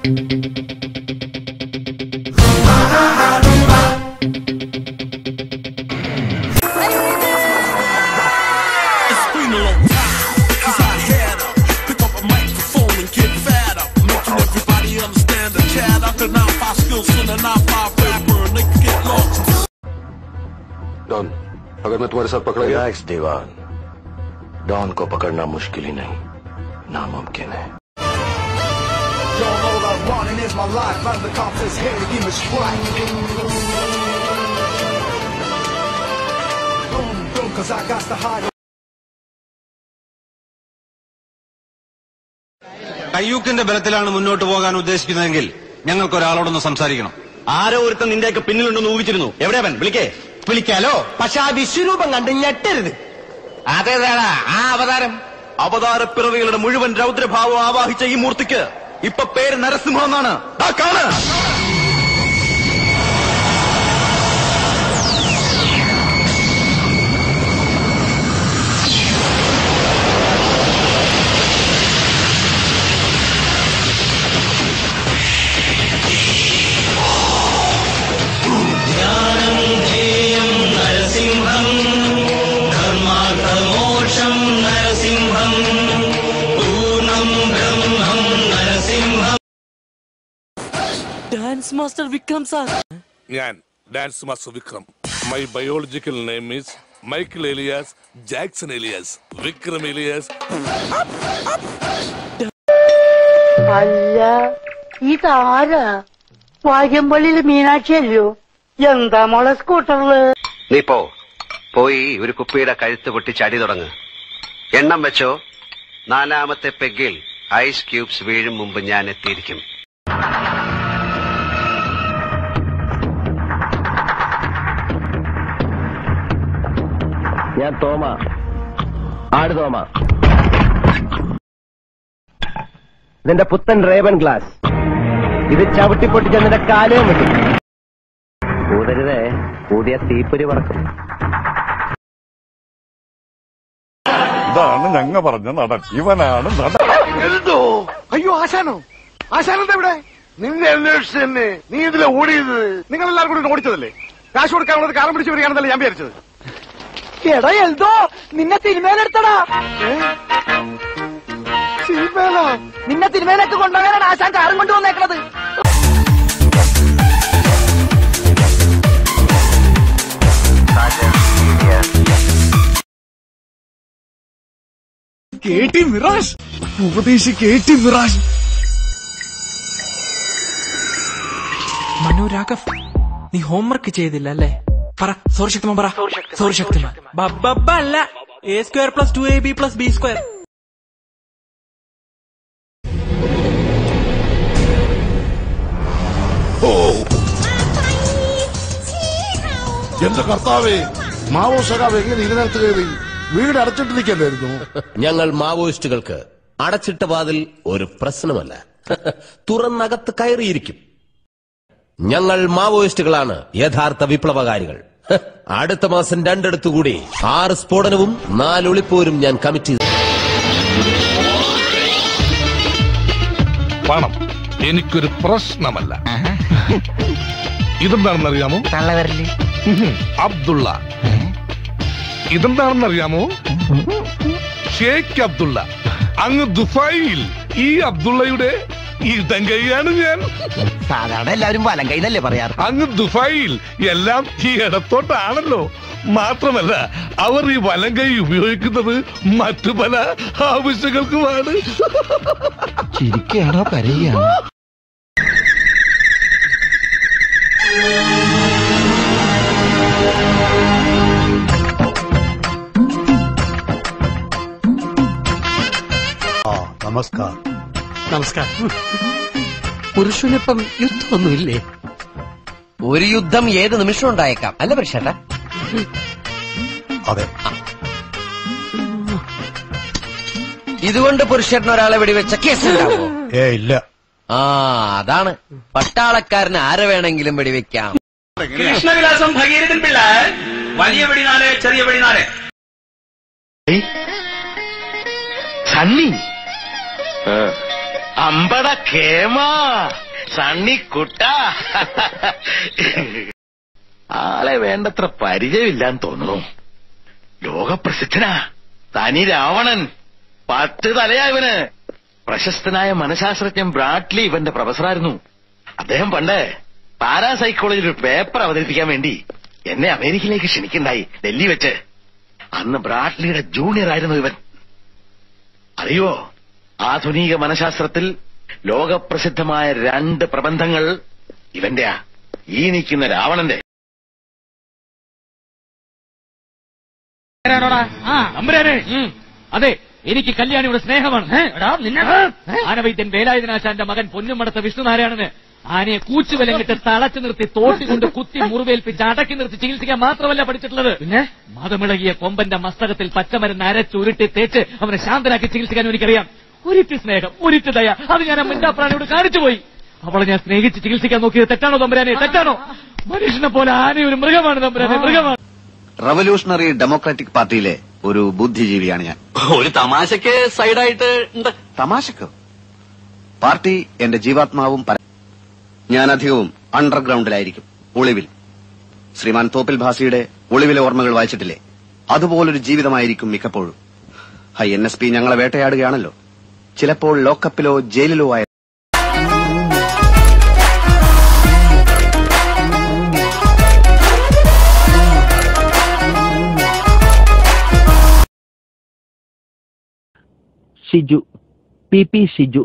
It's been a long time since I had up. Pick up a microphone and get fed up. Making everybody understand the chat. I can now five skills in a nine five paper and they can get lost. Don अगर मैं तुम्हारे साथ पकड़ा गया relax दीवान don को पकड़ना मुश्किल ही नहीं नामुमकिन है Y'all know that running is my life and the cops is here to give me strike. Boom, boom, cause I got to hide. കയ്യൂക്കിന്റെ ബലത്തിലാണ് മുന്നോട്ട് പോകാൻ ഉദ്ദേശിക്കുന്നതെങ്കിൽ ഞങ്ങൾക്ക് ഒരാളോടൊന്ന് സംസാരിക്കണം ആരോ ഒരുത്തൻ നിന്റെയൊക്കെ പിന്നിലുണ്ടെന്ന് ഊഹിച്ചിരുന്നു എവിടെയാവൻ വിളിക്കേ വിളിക്കാലോ പക്ഷെ ആ വിശ്വരൂപം കണ്ട് ഞെട്ടരുത് അതേതാടാ ആ അവതാരം അവതാരപ്പിറവികളുടെ മുഴുവൻ രൗദ്രഭാവം ആവാഹിച്ച ഈ മൂർത്തിക്ക് ഇപ്പൊ പേര് നരസിംഹം എന്നാണ് ദാ കാണ് ഡാൻസ് മാസ്റ്റർ വിക്രം സാർ ഞാൻ dance master Vikram my biological name is Michael alias Jackson alias Vikram alias അല്ല ഇതാരാ വാര്യമ്പള്ളിയില് മീനാക്ഷി അല്ലയോ എന്താ മോളെ സ്കൂട്ടറില് നീ പോ പോയി ഒരു കുപ്പിയുടെ കഴുത്ത് പൊട്ടി ചടി തുടങ്ങ് എണ്ണം വെച്ചോ നാലാമത്തെ പെഗിൽ ഐസ് ക്യൂബ്സ് വീഴും മുമ്പ് ഞാൻ എത്തിയിരിക്കും ഞാൻ തോമ ആട് തോമ ഇതിന്റെ പുത്തൻ റേവൻ ഗ്ലാസ് ഇത് ചവിട്ടി പൊട്ടിച്ച് നിന്റെ കാലയും വെക്കും ഊതരുതേ ഊതിയ തീപ്പൊരി പറക്കും ഇതാണ് ഞങ്ങ പറഞ്ഞ നടൻ ഇവനാണ് നടൻ എന്തോ അയ്യോ ആശാനോ ആശാനെന്താ ഇവിടെ നിന്നെ അന്വേഷിച്ച് തന്നെ നീ ഇതിലെ ഓടിയത് നിങ്ങൾ എല്ലാവരും കൂടി ഓടിച്ചതല്ലേ കാശ് കൊടുക്കാനുള്ളത് കാലം പിടിച്ച് വരികയാണെന്നല്ലേ ഞാൻ വിചാരിച്ചത് എടാ എൽദോ നിന്നെ തിരുമേലെടുത്തടാ സിനിമേലോ നിന്നെ തിരുമേലേക്ക് കൊണ്ടുപോകാനാണ് ആശാൻ കാറും കൊണ്ടുവന്നേക്കണത് കേട്ടി മിറാഷ് ഉപദേശി കേട്ടി മിറാഷ് മനു രാഘവ് നീ ഹോംവർക്ക് ചെയ്തില്ല അല്ലേ പറ സോറി ശക്തിമാൻ പറ സോറി ശക്തിമാൻ ബബ്ബ അല്ല A square plus two A B plus B square എന്റെ കർത്താവേ മാവോ സഖാവ് എങ്ങനെ ഇതിനകത്ത് കയറി വീട് അടച്ചിട്ട് നിൽക്കണ്ടായിരുന്നു ഞങ്ങൾ മാവോയിസ്റ്റുകൾക്ക് അടച്ചിട്ട വാതിൽ ഒരു പ്രശ്നമല്ല തുറന്നകത്ത് കയറിയിരിക്കും ഞങ്ങൾ മാവോയിസ്റ്റുകളാണ് യഥാർത്ഥ വിപ്ലവകാരികൾ അടുത്ത മാസം രണ്ടിടത്തു കൂടി ആറ് സ്ഫോടനവും നാല് ഒളിപ്പോരും ഞാൻ കമ്മിറ്റ് ചെയ്തു പണം എനിക്കൊരു പ്രശ്നമല്ല ഇതെന്താണെന്നറിയാമോ അബ്ദുള്ള ഇതെന്താണെന്നറിയാമോ ഷേഖ് അബ്ദുള്ള അങ്ങ് ദുബായിൽ ഈ അബ്ദുള്ളയുടെ ഇടങ്കൈയാണ് ഞാൻ സാധാരണ എല്ലാവരും വലം കൈന്നല്ലേ പറയാറ് അങ്ങ് ദുബായിൽ എല്ലാം ഈ ഇടത്തോട്ടാണല്ലോ മാത്രമല്ല അവർ ഈ വലം കൈ ഉപയോഗിക്കുന്നത് മറ്റു പല ആവശ്യങ്ങൾക്കുമാണ് ചിരിക്കുകയാണോ കരയുകയാണോ നമസ്കാരം നമസ്കാരം പുരുഷനിപ്പം യുദ്ധമൊന്നുമില്ലേ ഒരു യുദ്ധം ഏത് നിമിഷം ഉണ്ടായേക്കാം അല്ല പരിഷേട്ട അതെ ഇതുകൊണ്ട് പുരുഷേട്ടൻ ഒരാളെ വെടിവെച്ച കേസ് ഉണ്ടാവോ ഏ ഇല്ല ആ അതാണ് പട്ടാളക്കാരന് ആരെ വേണമെങ്കിലും വെടിവെക്കാം കൃഷ്ണവിലാസം ഭഗീരഥൻ പിള്ള വലിയ വെടിനാല് ചെറിയ വെടിനാല് സണ്ണി അമ്പട കേമ സണ്ണിക്കുട്ട ആളെ വേണ്ടത്ര പരിചയമില്ലാന്ന് തോന്നുന്നു ലോകപ്രസിദ്ധനാ തനി രാവണൻ പത്ത് തലയാ ഇവന് പ്രശസ്തനായ മനഃശാസ്ത്രജ്ഞൻ ബ്രാഡ്ലി ഇവന്റെ പ്രൊഫസറായിരുന്നു അദ്ദേഹം പണ്ട് പാരാസൈക്കോളജിയിൽ ഒരു പേപ്പർ അവതരിപ്പിക്കാൻ വേണ്ടി എന്നെ അമേരിക്കയിലേക്ക് ക്ഷണിക്കുണ്ടായി ഡൽഹി വെച്ച് അന്ന് ബ്രാഡ്ലിയുടെ ജൂനിയർ ആയിരുന്നു ഇവൻ അറിയോ ആധുനിക മനഃശാസ്ത്രത്തിൽ ലോകപ്രസിദ്ധമായ രണ്ട് പ്രബന്ധങ്ങൾ ഇവന്റെയാ ഈ നിൽക്കുന്ന രാവണന്റെ അമ്പരാനെ അതെ എനിക്ക് കല്യാണിയുടെ സ്നേഹമാണ് ഏ, എടാ, നിന്നെ ആനവൈദ്യൻ വേലായുധനാശാന്റെ മകൻ പൊന്നുമടത്ത വിഷ്ണുനാരായണന് ആനയെ കൂച്ചുവിലങ്ങിട്ട് തളച്ചു നിർത്തി തോട്ടിക്കൊണ്ട് കുത്തി മുറിവേൽപ്പിച്ച് അടക്കി നിർത്തി ചികിത്സിക്കാൻ മാത്രമല്ല പഠിച്ചിട്ടുള്ളത് പിന്നെ മതമിളകിയ കൊമ്പന്റെ മസ്തകത്തിൽ പച്ചമരുന്ന് അരച്ചുരുട്ടി തേച്ച് അവനെ ശാന്തനാക്കി ചികിത്സിക്കാൻ എനിക്കറിയാം ഒരിറ്റ് സ്നേഹം ഒരിറ്റ് ദയ അത് ഞാൻ ആ മിണ്ടാപ്രാണിയോട് കാണിച്ചു പോയി അവളെ ഞാൻ സ്നേഹിച്ച് ചികിത്സിക്കാൻ നോക്കിയത് തെറ്റാണോ തമ്പുരാനെ തെറ്റാണോ മനുഷ്യനെ പോലെ ആന ഒരു മൃഗമാണ് തമ്പുരാനെ മൃഗമാണ് റവല്യൂഷണറി ഡെമോക്രാറ്റിക് പാർട്ടിയിലെ ഒരു ബുദ്ധിജീവിയാണ് ഞാൻ ഒരു തമാശക്ക് സൈഡായിട്ട് ഉണ്ട് തമാശക്കോ പാർട്ടി എന്റെ ജീവാത്മാവും പര- ഞാൻ അധികവും അണ്ടർഗ്രൗണ്ടിലായിരിക്കും ഒളിവിൽ ശ്രീമാൻ തോപ്പിൽ ഭാസിയുടെ ഒളിവിലെ ഓർമ്മകൾ വായിച്ചിട്ടില്ലേ അതുപോലൊരു ജീവിതമായിരിക്കും മിക്കപ്പോഴും ഹൈ എൻ എസ് പി ഞങ്ങളെ വേട്ടയാടുകയാണല്ലോ ചിലപ്പോൾ ലോക്കപ്പിലോ ജയിലിലോ ആയ ഷിജു പി പി ഷിജു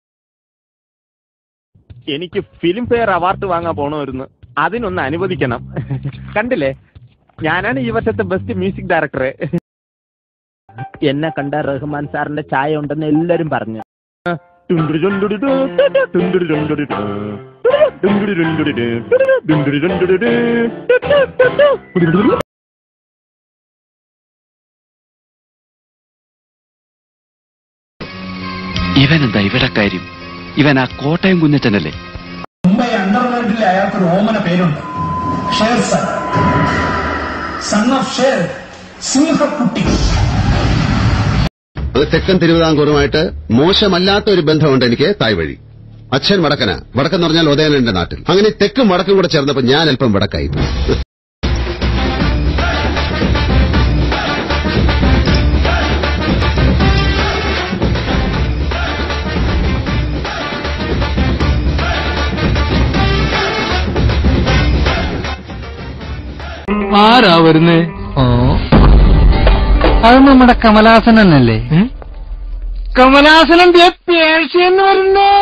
എനിക്ക് ഫിലിം ഫെയർ അവാർഡ് വാങ്ങാൻ പോണമായിരുന്നു അതിനൊന്ന് അനുവദിക്കണം കണ്ടില്ലേ ഞാനാണ് ഈ വർഷത്തെ ബെസ്റ്റ് മ്യൂസിക് ഡയറക്ടറെ എന്നെ കണ്ട റഹ്മാൻ സാറിന്റെ ചായ ഉണ്ടെന്ന് എല്ലാരും പറഞ്ഞു ഇവൻ എന്താ ഇവിടെ കാര്യം ഇവൻ ആ കോട്ടയം കുഞ്ഞച്ചനല്ലേ മുംബൈ അണ്ടർവേൾഡിലെ അയാൾക്കൊരു ഓമന പേരുണ്ട് Sher son son of Sher സിംഹക്കുട്ടി അത് തെക്കൻ തിരുവിതാംകൂറുമായിട്ട് മോശമല്ലാത്ത ഒരു ബന്ധമുണ്ട് എനിക്ക് തായ് വഴി അച്ഛൻ വടക്കന വടക്കെന്ന് പറഞ്ഞാൽ ഉദയനന്റെ നാട്ടിൽ അങ്ങനെ തെക്കും വടക്കും കൂടെ ചേർന്നപ്പോ ഞാൻ അല്പം വടക്കായി ആരാ വരുന്നേ അത് നമ്മുടെ കമലാസനല്ലേ കമലാസനം പേഴ്ചയെന്ന് വരുന്നേ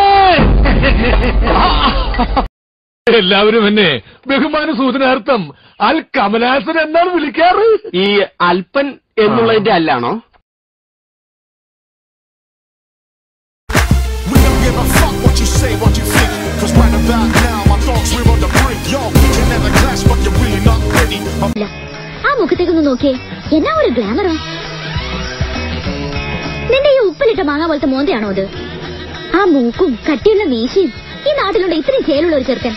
എല്ലാവരും എന്നെ ബഹുമാന സൂചനാർത്ഥം അൽ കമലാസൻ എന്നാണ് വിളിക്കാറ് ഈ അല്പൻ എന്നുള്ളതിന്റെ അല്ലാണോ We don't give a fuck what you say, what you think. Cause right about now, my thoughts we're on the brink. Yo, we can never clash, but you're really not ready. I'm ആ മുഖത്തേക്കൊന്ന് നോക്കിയേ എന്നാ ഒരു ഗ്ലാമറോ നിന്റെ ഈ ഉപ്പിലിട്ട മാങ്ങ പോലത്തെ മോന്തയാണോ അത് ആ മൂക്കും കട്ടിയുള്ള മീശയും ഈ നാട്ടിലുള്ള ഇത്രയും ചേലുള്ള ഒരു ചെറുക്കൻ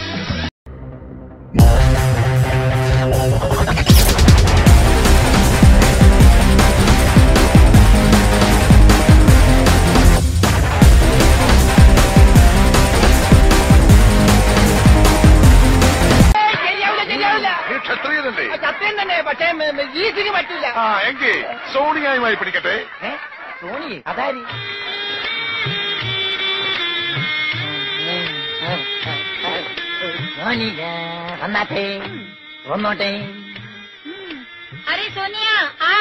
നീ ക്ഷത്രിയനല്ലേ സത്യം തന്നെ പക്ഷേ ഈസിന് പറ്റില്ല ആ എങ്കിൽ സോണിയായുമായി പിടിക്കട്ടെ സോണി അതാരി സോനിയ വന്നാട്ടെ വന്നോട്ടെ അരെ സോനിയ ആ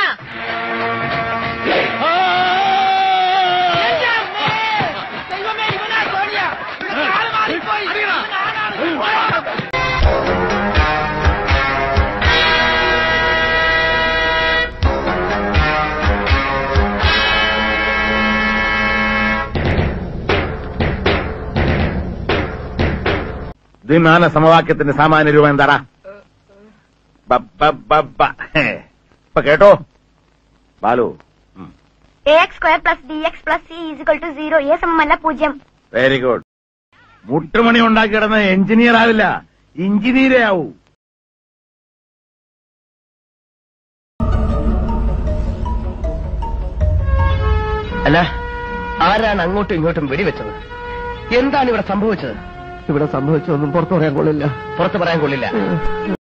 ദൈവമേ ഇവനാ സോണിയ ആള് മാറിപ്പോയി ഇവനാണ്. ദ്വിമാന സമവാക്യത്തിന്റെ സാമാന്യ രൂപം എന്താടാ ബ, ബ, ബ, ബ. ഹേ. ഇപ്പൊ കേട്ടോ Balu A X square plus D X plus C is equal to zero A സമമല്ല പൂജ്യം വെരി ഗുഡ് മുട്ടുമണി ഉണ്ടാക്കി കിടന്ന എഞ്ചിനീയർ ആവില്ല എഞ്ചിനീയറേ ആവൂ അല്ല ആരാണ് അങ്ങോട്ടും ഇങ്ങോട്ടും വെടിവെച്ചത് എന്താണ് ഇവിടെ സംഭവിച്ചത് ഇവിടെ സംഭവിച്ചൊന്നും പുറത്തു പറയാൻ കൊള്ളില്ല പുറത്ത് പറയാൻ കൊള്ളില്ല